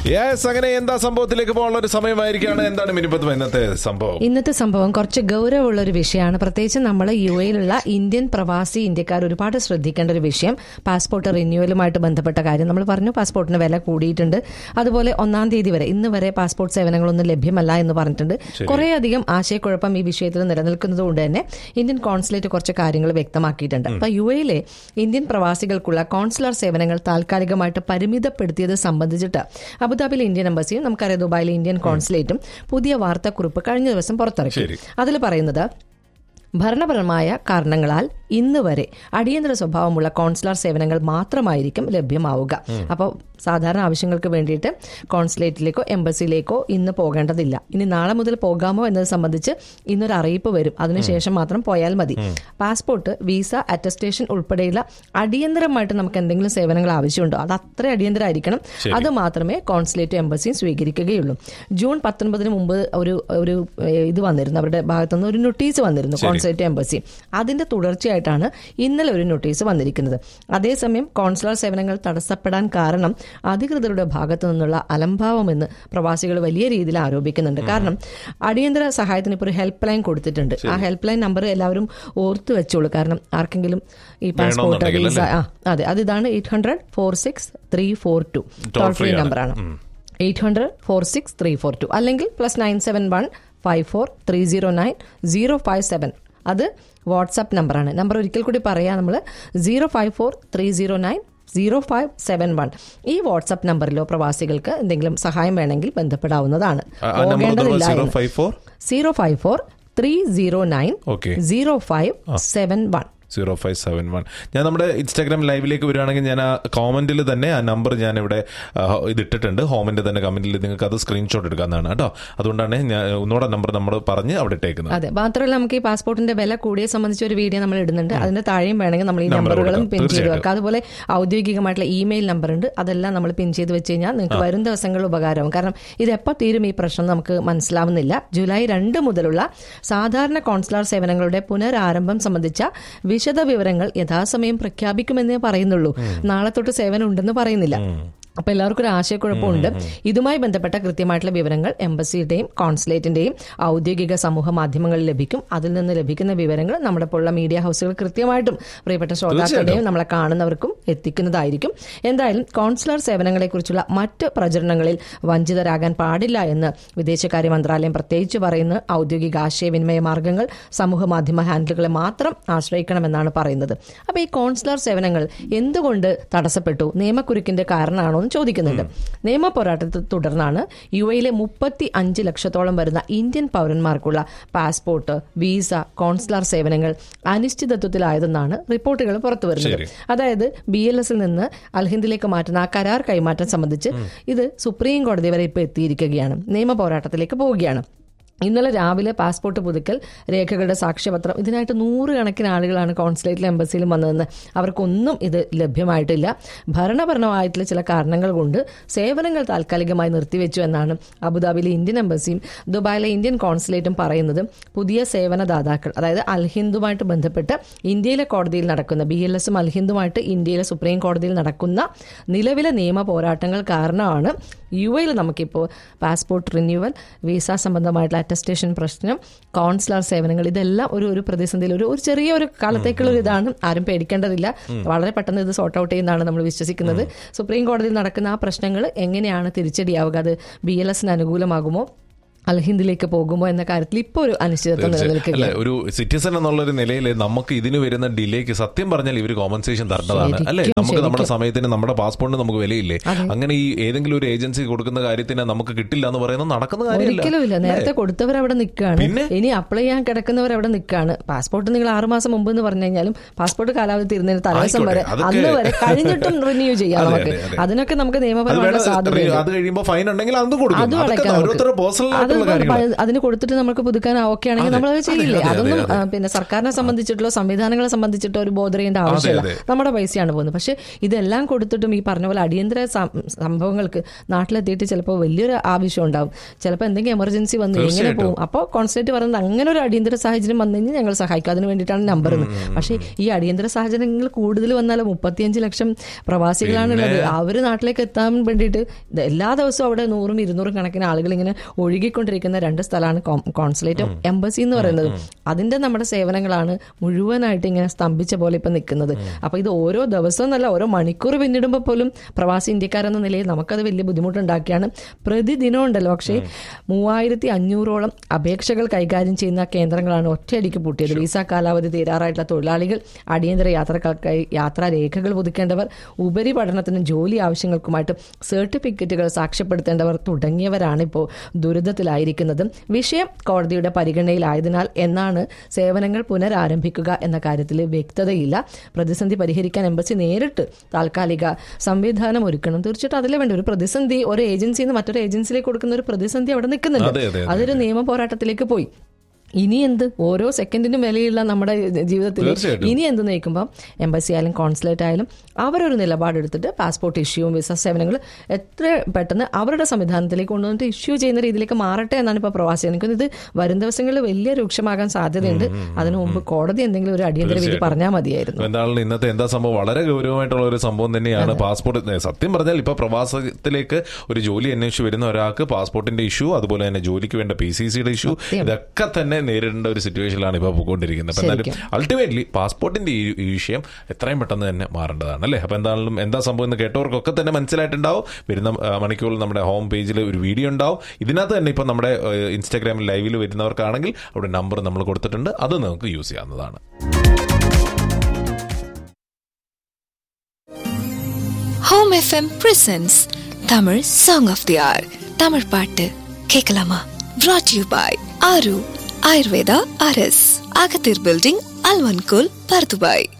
Yes അങ്ങനെ എന്താ സംഭവത്തിലേക്ക് പോകാനുള്ള ഒരു സമയമായിരിക്കാണ് എന്താണ് മിനിപ്പത്തും ഇന്നത്തെ സംഭവം ഇന്നത്തെ സംഭവം കുറച്ച് ഗൗരവമുള്ള ഒരു വിഷയമാണ് പ്രത്യേകിച്ച് നമ്മൾ യു എയിലുള്ള ഇന്ത്യൻ പ്രവാസി ഇന്ത്യക്കാർ ഒരുപാട് ശ്രദ്ധിക്കേണ്ട ഒരു വിഷയം പാസ്പോർട്ട് റിന്യൂവലുമായിട്ട് ബന്ധപ്പെട്ട കാര്യം നമ്മൾ പറഞ്ഞു പാസ്പോർട്ടിന് വില കൂടിയിട്ടുണ്ട് അതുപോലെ ഒന്നാം തീയതി വരെ ഇന്ന് വരെ പാസ്പോർട്ട് സേവനങ്ങളൊന്നും ലഭ്യമല്ല എന്ന് പറഞ്ഞിട്ടുണ്ട് കുറേയധികം ആശയക്കുഴപ്പം ഈ വിഷയത്തിൽ നിലനിൽക്കുന്നത് കൊണ്ട് തന്നെ ഇന്ത്യൻ കോൺസുലേറ്റ് കുറച്ച് കാര്യങ്ങൾ വ്യക്തമാക്കിയിട്ടുണ്ട് അപ്പൊ യു എയിലെ ഇന്ത്യൻ പ്രവാസികൾക്കുള്ള കോൺസുലർ സേവനങ്ങൾ താൽക്കാലികമായിട്ട് പരിമിതപ്പെടുത്തിയത് സംബന്ധിച്ചിട്ട് അബുദാബിയിലെ ഇന്ത്യൻ എംബസിയും നമുക്കറിയാം ദുബായിലെ ഇന്ത്യൻ കോൺസുലേറ്റും പുതിയ വാർത്താക്കുറിപ്പ് കഴിഞ്ഞ ദിവസം പുറത്തിറക്കി ശരി. അതിൽ പറയുന്നത് ഭരണപരമായ കാരണങ്ങളാൽ ഇന്ന് വരെ അടിയന്തര സ്വഭാവമുള്ള കോൺസുലർ സേവനങ്ങൾ മാത്രമായിരിക്കും ലഭ്യമാവുക അപ്പോൾ സാധാരണ ആവശ്യങ്ങൾക്ക് വേണ്ടിയിട്ട് കോൺസുലേറ്റിലേക്കോ എംബസിയിലേക്കോ ഇന്ന് പോകേണ്ടതില്ല ഇനി നാളെ മുതൽ പോകാമോ എന്നത് സംബന്ധിച്ച് ഇന്നൊരു അറിയിപ്പ് വരും അതിനുശേഷം മാത്രം പോയാൽ മതി പാസ്പോർട്ട് വിസ അറ്റസ്റ്റേഷൻ ഉൾപ്പെടെയുള്ള അടിയന്തരമായിട്ട് നമുക്ക് എന്തെങ്കിലും സേവനങ്ങൾ ആവശ്യമുണ്ടോ അത് അത്ര അടിയന്തരമായിരിക്കണം അത് മാത്രമേ കോൺസുലേറ്റും എംബസിയും സ്വീകരിക്കുകയുള്ളൂ ജൂൺ പത്തൊൻപതിന് മുമ്പ് ഒരു ഒരു ഏഹ്, ഇത് വന്നിരുന്നു അവരുടെ ഭാഗത്തുനിന്ന് ഒരു നോട്ടീസ് വന്നിരുന്നു കോൺസുലേറ്റ് എംബസി അതിന്റെ തുടർച്ചയായിട്ടാണ് ഇന്നലെ ഒരു നോട്ടീസ് വന്നിരിക്കുന്നത് അതേസമയം കോൺസുലർ സേവനങ്ങൾ തടസ്സപ്പെടാൻ കാരണം അധികൃതരുടെ ഭാഗത്തു നിന്നുള്ള അലംഭാവമെന്ന് പ്രവാസികൾ വലിയ രീതിയിൽ ആരോപിക്കുന്നുണ്ട് കാരണം അടിയന്തര സഹായത്തിന് ഇപ്പോൾ ഒരു ഹെൽപ്പ് ലൈൻ കൊടുത്തിട്ടുണ്ട് ആ ഹെൽപ്പ് ലൈൻ നമ്പർ എല്ലാവരും ഓർത്തു വെച്ചോളൂ കാരണം ആർക്കെങ്കിലും ഈ പാസ്പോർട്ട് വേണമെന്നുണ്ടെങ്കിൽ വിസ ആ അതെ അത് ഇതാണ് eight hundred four six three four two toll free free ആണ്. നമ്പറാണ് eight hundred four six three four two അല്ലെങ്കിൽ plus nine seven one five four three zero nine zero five seven അത് WhatsApp നമ്പറാണ് number ഒരിക്കൽ കൂടി പറയാം നമ്മൾ zero five four three zero nine zero five seven one ഈ WhatsApp നമ്പറിലോ പ്രവാസികൾക്ക് എന്തെങ്കിലും സഹായം വേണമെങ്കിൽ ബന്ധപ്പെടാവുന്നതാണ് ആ number zero five four zero five four three zero nine Okay. Zero five seven one zero five seven one ഞാൻ നമ്മുടെ ഇൻസ്റ്റാഗ്രാം ലൈവിലേക്ക് വരികയാണെങ്കിൽ ഞാൻ ആ കോമന്റിൽ തന്നെ ആ നമ്പർ ഞാൻ ഇവിടെ ആ, ഇത് ഇട്ടിട്ടുണ്ട് ഹോമിന്റെ തന്നെ കമന്റിൽ നിങ്ങൾക്ക് അത് സ്ക്രീൻഷോട്ട് എടുക്കാവുന്നതാണ് കേട്ടോ അതുകൊണ്ടാണ് ഞാൻ ഒന്നുകൂടെ നമ്പർ നമ്മൾ പറഞ്ഞ് അവിടെ ഇട്ടേക്കുന്നത് അതെ മാത്രമല്ല നമുക്ക് ഈ പാസ്പോർട്ടിന്റെ വില കൂടിയ സംബന്ധിച്ച ഒരു വീഡിയോ നമ്മൾ ഇടുന്നുണ്ട് അതിന്റെ താഴെയും വേണമെങ്കിൽ നമ്മൾ ഈ നമ്പർ നമ്പറുകളും കൊടുക്കാം. പിൻ ചെയ്ത് തീർച്ചയായിട്ടും. വെക്കാം അതുപോലെ ഔദ്യോഗികമായിട്ടുള്ള ഇമെയിൽ നമ്പർ ഉണ്ട് അതെല്ലാം നമ്മൾ പിൻ ചെയ്ത് വെച്ച് കഴിഞ്ഞാൽ നിങ്ങൾക്ക് വരും ദിവസങ്ങളിൽ ഉപകാരമാവും കാരണം ഇത് എപ്പോൾ തീരും ഈ പ്രശ്നം നമുക്ക് മനസ്സിലാവുന്നില്ല ജൂലൈ രണ്ട് മുതലുള്ള സാധാരണ കോൺസുലർ സേവനങ്ങളുടെ പുനരാരംഭം സംബന്ധിച്ച വിശദ വിവരങ്ങൾ യഥാസമയം പ്രഖ്യാപിക്കുമെന്നേ പറയുന്നുള്ളൂ നാളെ തൊട്ട് സേവനം ഉണ്ടെന്ന് പറയുന്നില്ല അപ്പൊ എല്ലാവർക്കും ഒരു ആശയക്കുഴപ്പമുണ്ട് ഇതുമായി ബന്ധപ്പെട്ട കൃത്യമായിട്ടുള്ള വിവരങ്ങൾ എംബസിയുടെയും കോൺസുലേറ്റിന്റെയും ഔദ്യോഗിക സമൂഹ മാധ്യമങ്ങളിൽ ലഭിക്കും അതിൽ നിന്ന് ലഭിക്കുന്ന വിവരങ്ങൾ നമ്മുടെ പോലുള്ള മീഡിയ ഹൗസുകൾ കൃത്യമായിട്ടും പ്രിയപ്പെട്ട ശ്രോതാക്കളുടെയും നമ്മളെ കാണുന്നവർക്കും എത്തിക്കുന്നതായിരിക്കും എന്തായാലും കോൺസുലർ സേവനങ്ങളെക്കുറിച്ചുള്ള മറ്റ് പ്രചരണങ്ങളിൽ വഞ്ചിതരാകാൻ പാടില്ല എന്ന് വിദേശകാര്യ മന്ത്രാലയം പ്രത്യേകിച്ച് പറയുന്ന ഔദ്യോഗിക ആശയവിനിമയ മാർഗങ്ങൾ സമൂഹ മാധ്യമ ഹാൻഡിലുകളെ മാത്രം ആശ്രയിക്കണമെന്നാണ് പറയുന്നത് അപ്പൊ ഈ കോൺസുലർ സേവനങ്ങൾ എന്തുകൊണ്ട് തടസ്സപ്പെട്ടു നിയമക്കുരുക്കിന്റെ കാരണമാണോ എന്ന് ചോദിക്കുന്നുണ്ട് നിയമ പോരാട്ടത്തെ തുടർന്നാണ് യു എയിലെ മുപ്പത്തി അഞ്ച് ലക്ഷത്തോളം വരുന്ന ഇന്ത്യൻ പൗരന്മാർക്കുള്ള പാസ്പോർട്ട് വിസ കോൺസുലർ സേവനങ്ങൾ അനിശ്ചിതത്വത്തിലായതെന്നാണ് റിപ്പോർട്ടുകൾ പുറത്തുവരുന്നത് ശരി. അതായത് ബി എൽ എസിൽ നിന്ന് അൽഹിന്ദിലേക്ക് മാറ്റുന്ന ആ കരാർ കൈമാറ്റം സംബന്ധിച്ച് ഇത് സുപ്രീം കോടതി വരെ ഇപ്പോൾ എത്തിയിരിക്കുകയാണ് നിയമ പോരാട്ടത്തിലേക്ക് പോവുകയാണ് ഇന്നലെ രാവിലെ പാസ്പോർട്ട് പുതുക്കൽ രേഖകളുടെ സാക്ഷ്യപത്രം ഇതിനായിട്ട് നൂറുകണക്കിന് ആളുകളാണ് കോൺസുലേറ്റിലും എംബസിയിലും വന്നതെന്ന് അവർക്കൊന്നും ഇത് ലഭ്യമായിട്ടില്ല ഭരണപരമായിട്ടുള്ള ചില കാരണങ്ങൾ കൊണ്ട് സേവനങ്ങൾ താൽക്കാലികമായി നിർത്തിവെച്ചു എന്നാണ് അബുദാബിയിലെ ഇന്ത്യൻ എംബസിയും ദുബായിലെ ഇന്ത്യൻ കോൺസുലേറ്റും പറയുന്നത് പുതിയ സേവനദാതാക്കൾ അതായത് അൽഹിന്ദുമായിട്ട് ബന്ധപ്പെട്ട് ഇന്ത്യയിലെ കോടതിയിൽ നടക്കുന്ന ബി എൽ എസും അൽഹിന്ദുമായിട്ട് ഇന്ത്യയിലെ സുപ്രീം കോടതിയിൽ നടക്കുന്ന നിലവിലെ നിയമ പോരാട്ടങ്ങൾ കാരണമാണ് യു എയിൽ നമുക്കിപ്പോൾ പാസ്പോർട്ട് റിന്യൂവൽ വിസ സംബന്ധമായിട്ടുള്ള അറ്റസ്റ്റേഷൻ പ്രശ്നം കോൺസുലർ സേവനങ്ങൾ ഇതെല്ലാം ഒരു ഒരു പ്രതിസന്ധിയിൽ ഒരു ഒരു ചെറിയ ഒരു കാലത്തേക്കുള്ള ഒരു ഇതാണ് ആരും പേടിക്കേണ്ടതില്ല വളരെ പെട്ടെന്ന് ഇത് സോർട്ട് ഔട്ട് ചെയ്യുന്നതാണ് നമ്മൾ വിശ്വസിക്കുന്നത് സുപ്രീം കോടതിയിൽ നടക്കുന്ന ആ പ്രശ്നങ്ങൾ എങ്ങനെയാണ് തിരിച്ചടിയാവുക അത് ബി എൽ എസിന് അനുകൂലമാകുമോ അൽഹിന്ദിലേക്ക് പോകുമോ എന്ന കാര്യത്തിൽ ഇപ്പോൾ ഒരു അനിശ്ചിതത്വം അല്ലെ നിലനിൽക്കുകയാണ് ഒരു സിറ്റിസൺ എന്നുള്ള ഒരു നിലയിൽ നമുക്ക് ഇതിന് വരുന്ന ഡിലേക്ക് സത്യം പറഞ്ഞാൽ ഇവർ കോമ്പൻസേഷൻ തരേണ്ടതാണ് ശരിക്കും, അല്ലെ നമുക്ക് നമ്മുടെ ശരിക്കും. സമയത്തിന് നമ്മുടെ പാസ്പോർട്ടിന് നമുക്ക് വിലയില്ലേ അങ്ങനെ ഈ ഏതെങ്കിലും ഒരു ഏജൻസി കൊടുക്കുന്ന കാര്യത്തിന് നമുക്ക് കിട്ടില്ല എന്ന് പറയുന്നത് നടക്കുന്ന കാര്യമില്ല ഒരിക്കലും ഇല്ല നേരത്തെ കൊടുത്തവർ അവിടെ നിൽക്കുകയാണ് പിന്നെ? ഇനി അപ്ലൈ ചെയ്യാൻ കിടക്കുന്നവർ അവിടെ നിൽക്കുകയാണ് പാസ്പോർട്ട് നിങ്ങൾ ആറുമാസം മുമ്പ് എന്ന് പറഞ്ഞു കഴിഞ്ഞാലും പാസ്പോർട്ട് കാലാവധി തീരുന്നതിന് തലേദിവസം ആയിക്കോട്ടെ, വരെ അതൊക്കെ- അന്ന് വരെ കഴിഞ്ഞിട്ടും റിന്യൂ ചെയ്യാം അതെ, നമുക്ക് അതെ, അതെ. അതിനൊക്കെ നമുക്ക് അത് നിയമപരമായിട്ടുള്ള വേണം സാധ്യത അത് കഴിയുമ്പോൾ ഫൈൻ ഉണ്ടെങ്കിൽ അത് കൊടുക്കും അതും അതൊക്കെ അടയ്ക്കാം നമുക്ക്. ഓരോരുത്തരുടെ പേഴ്സണൽ അത് അങ്ങനെയുള്ള കാര്യങ്ങൾ പ- അതിന് കൊടുത്തിട്ട് നമുക്ക് പുതുക്കാൻ ഓക്കെ ആണെങ്കിൽ നമ്മൾ അത് ചെയ്യില്ലേ അതെ, അതെ, അതൊന്നും അതെ. ആ, പിന്നെ സർക്കാരിനെ സംബന്ധിച്ചിട്ടുള്ള സംവിധാനങ്ങളെ സംബന്ധിച്ചിട്ടോ ഒരു ബോധ ചെയ്യേണ്ട ആവശ്യമില്ല അതെ. നമ്മുടെ പൈസയാണ് പോകുന്നത് പക്ഷെ ഇതെല്ലാം കൊടുത്തിട്ടും ഈ പറഞ്ഞ പോലെ അടിയന്തര സം- സംഭവങ്ങൾക്ക് നാട്ടിലെത്തിയിട്ട് ചിലപ്പോൾ വലിയൊരു ആവശ്യം ഉണ്ടാവും ചിലപ്പോൾ എന്തെങ്കിലും എമർജൻസി വന്നു എങ്ങനെ തീർച്ചയായിട്ടും. പോകും അപ്പോൾ കോൺസുലേറ്റ് പറയുന്നത് അങ്ങനെ ഒരു അടിയന്തര സാഹചര്യം വന്നു കഴിഞ്ഞാൽ ഞങ്ങൾ സഹായിക്കും അതിന് വേണ്ടിയിട്ടാണ് നമ്പർ പക്ഷേ ഈ അടിയന്തര സാഹചര്യങ്ങൾ കൂടുതൽ വന്നാൽ മുപ്പത്തിയഞ്ച് ലക്ഷം പ്രവാസികളാണുള്ളത് അവർ നാട്ടിലേക്ക് എത്താൻ വേണ്ടിയിട്ട് ഇത് എല്ലാ ദിവസവും അവിടെ നൂറും ഇരുന്നൂറും കണക്കിന് ആളുകൾ ഇങ്ങനെ ഒഴുകിക്കൊണ്ടിരിക്കുന്ന രണ്ട് സ്ഥലമാണ് കോൺസുലേറ്റും എംബസി എന്ന് പറയുന്നത് അതിന്റെ നമ്മുടെ സേവനങ്ങളാണ് മുഴുവനായിട്ട് ഇങ്ങനെ സ്തംഭിച്ച പോലെ ഇപ്പൊ നിൽക്കുന്നത് അപ്പൊ ഇത് ഓരോ ദിവസവും എന്നല്ല ഓരോ മണിക്കൂർ പിന്നിടുമ്പോൾ പോലും പ്രവാസി ഇന്ത്യക്കാരെന്ന നിലയിൽ നമുക്കത് വലിയ ബുദ്ധിമുട്ടുണ്ടാക്കിയാണ് പ്രതിദിനം ഉണ്ടല്ലോ പക്ഷേ മൂവായിരത്തി അഞ്ഞൂറോളം അപേക്ഷകൾ കൈകാര്യം ചെയ്യുന്ന കേന്ദ്രങ്ങളാണ് ഒറ്റയടിക്ക് പൂട്ടിയത് വിസ കാലാവധി തീരാറായിട്ടുള്ള തൊഴിലാളികൾ അടിയന്തര യാത്രക്കാർക്കായി യാത്രാ രേഖകൾ പുതുക്കേണ്ടവർ ഉപരിപഠനത്തിനും ജോലി ആവശ്യങ്ങൾക്കുമായിട്ട് സർട്ടിഫിക്കറ്റുകൾ സാക്ഷ്യപ്പെടുത്തേണ്ടവർ തുടങ്ങിയവരാണ് ഇപ്പോൾ ദുരിതത്തിലായിരിക്കുന്നത് വിഷയം കോടതിയുടെ പരിഗണനയിലായതിനാൽ എന്നാണ് സേവനങ്ങൾ പുനരാരംഭിക്കുക എന്ന കാര്യത്തിൽ വ്യക്തതയില്ല പ്രതിസന്ധി പരിഹരിക്കാൻ എംബസി നേരിട്ട് താൽക്കാലിക സംവിധാനം ഒരുക്കണം തീർച്ചയായിട്ടും അതിലെ വേണ്ട ഒരു പ്രതിസന്ധി ഒരു ഏജൻസിയിൽ നിന്ന് മറ്റൊരു ഏജൻസിയിലേക്ക് കൊടുക്കുന്ന ഒരു പ്രതിസന്ധി അവിടെ നിൽക്കുന്നുണ്ട് അതെ, അതെ, അതെ. അതൊരു നിയമ പോരാട്ടത്തിലേക്ക് പോയി ഇനി എന്ത് ഓരോ സെക്കൻഡിനും വിലയുള്ള നമ്മുടെ ജീവിതത്തിൽ തീർച്ചയായിട്ടും. ഇനി എന്ത് നയിക്കുമ്പോൾ എംബസി ആയാലും കോൺസുലേറ്റ് ആയാലും അവരൊരു നിലപാടെടുത്തിട്ട് പാസ്പോർട്ട് ഇഷ്യൂവും വിസ സേവനങ്ങൾ എത്ര പെട്ടെന്ന് അവരുടെ സംവിധാനത്തിലേക്ക് കൊണ്ടുവന്നിട്ട് ഇഷ്യൂ ചെയ്യുന്ന രീതിയിലേക്ക് മാറട്ടെ എന്നാണ് ഇപ്പോൾ പ്രവാസി എനിക്ക് ഇത് വരും ദിവസങ്ങളിൽ വലിയ രൂക്ഷമാകാൻ സാധ്യതയുണ്ട് അതിനു മുമ്പ് കോടതി എന്തെങ്കിലും ഒരു അടിയന്തര വിധി പറഞ്ഞാൽ മതിയായിരുന്നു എന്താണ് ഇന്നത്തെ എന്താ സംഭവം വളരെ ഗൗരവമായിട്ടുള്ള ഒരു സംഭവം തന്നെയാണ് പാസ്പോർട്ട് സത്യം പറഞ്ഞാൽ ഇപ്പൊ പ്രവാസത്തിലേക്ക് ഒരു ജോലി അന്വേഷിച്ച് വരുന്ന ഒരാൾക്ക് പാസ്പോർട്ടിന്റെ ഇഷ്യൂ അതുപോലെ തന്നെ ജോലിക്ക് വേണ്ട പി സി സിയുടെ ഇഷ്യൂ ഇതൊക്കെ തന്നെ നേരിടേണ്ട ഒരു സിറ്റുവേഷനിലാണ് ഇപ്പോൾ പോയിക്കൊണ്ടിരിക്കുന്നത് അപ്പൊ എന്തായാലും അൾട്ടിമേറ്റ്ലി പാസ്പോർട്ടിന്റെ ഈ ഈ വിഷയം എത്രയും പെട്ടെന്ന് തന്നെ മാറേണ്ടതാണ് അല്ലേ അപ്പൊ എന്തായാലും എന്താ സംഭവം എന്ന് കേട്ടവർക്കൊക്കെ തന്നെ മനസ്സിലായിട്ടുണ്ടാവും വരുന്ന ആ, മണിക്കൂറിൽ നമ്മുടെ ഹോം പേജിൽ ഒരു വീഡിയോ ഉണ്ടാവും ഇതിനകത്ത് തന്നെ ഇപ്പൊ നമ്മുടെ ഏഹ്, ഇൻസ്റ്റാഗ്രാമിൽ ലൈവിൽ വരുന്നവർക്കാണെങ്കിൽ അവിടെ നമ്പർ നമ്മൾ കൊടുത്തിട്ടുണ്ട് അത് നമുക്ക് യൂസ് ചെയ്യാവുന്നതാണ് home FM presents Tamil song of the hour Tamil பாட்டு கேட்கலாமா brought யூ பாய் ஆரு ஆயுர்வேதா அரஸ் அகத்தீர் பில்டிங் அல்வன்கோல் பர்துபாய்